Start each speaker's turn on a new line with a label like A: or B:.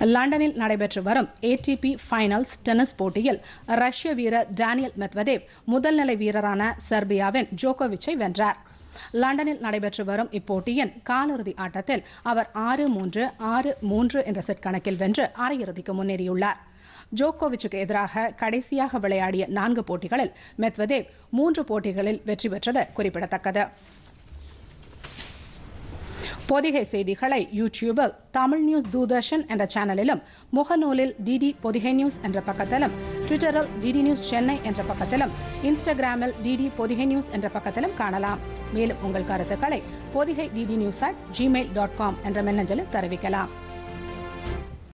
A: லண்டனில் நடைபெற்று வரும் ஏடிபி ஃபைனல்ஸ் டென்னிஸ் போட்டியில் ரஷ்ய வீரர் டேனியல் மெத்வதேவ் முதல்நிலை வீரரான செர்பியாவின் ஜோகோவிச்சை வென்றார் லண்டனில் நடைபெற்று வரும் இப்போட்டியின் காலிறுதி ஆட்டத்தில் அவர் ஆறு மூன்று ஆறு மூன்று என்ற செட் கணக்கில் வென்று அரையிறுதிக்கு முன்னேறியுள்ளார் ஜோகோவிச்சுக்கு எதிராக கடைசியாக விளையாடிய நான்கு போட்டிகளில் மெத்வதேவ் மூன்று போட்டிகளில் வெற்றி பெற்றது குறிப்பிடத்தக்கது பொதிகை செய்திகளை யூடியூபில் தமிழ் நியூஸ் தூர்தர்ஷன் என்ற சேனலிலும் முகநூலில் டிடி பொதிகை நியூஸ் என்ற பக்கத்திலும் ட்விட்டரில் டிடி நியூஸ் சென்னை என்ற பக்கத்திலும் இன்ஸ்டாகிராமில் டிடி பொதிகை நியூஸ் என்ற பக்கத்திலும் காணலாம் மேலும் உங்கள் கருத்துக்களை Podhigai DD news at Gmail dot com என்ற மின்னஞ்சலில் தெரிவிக்கலாம்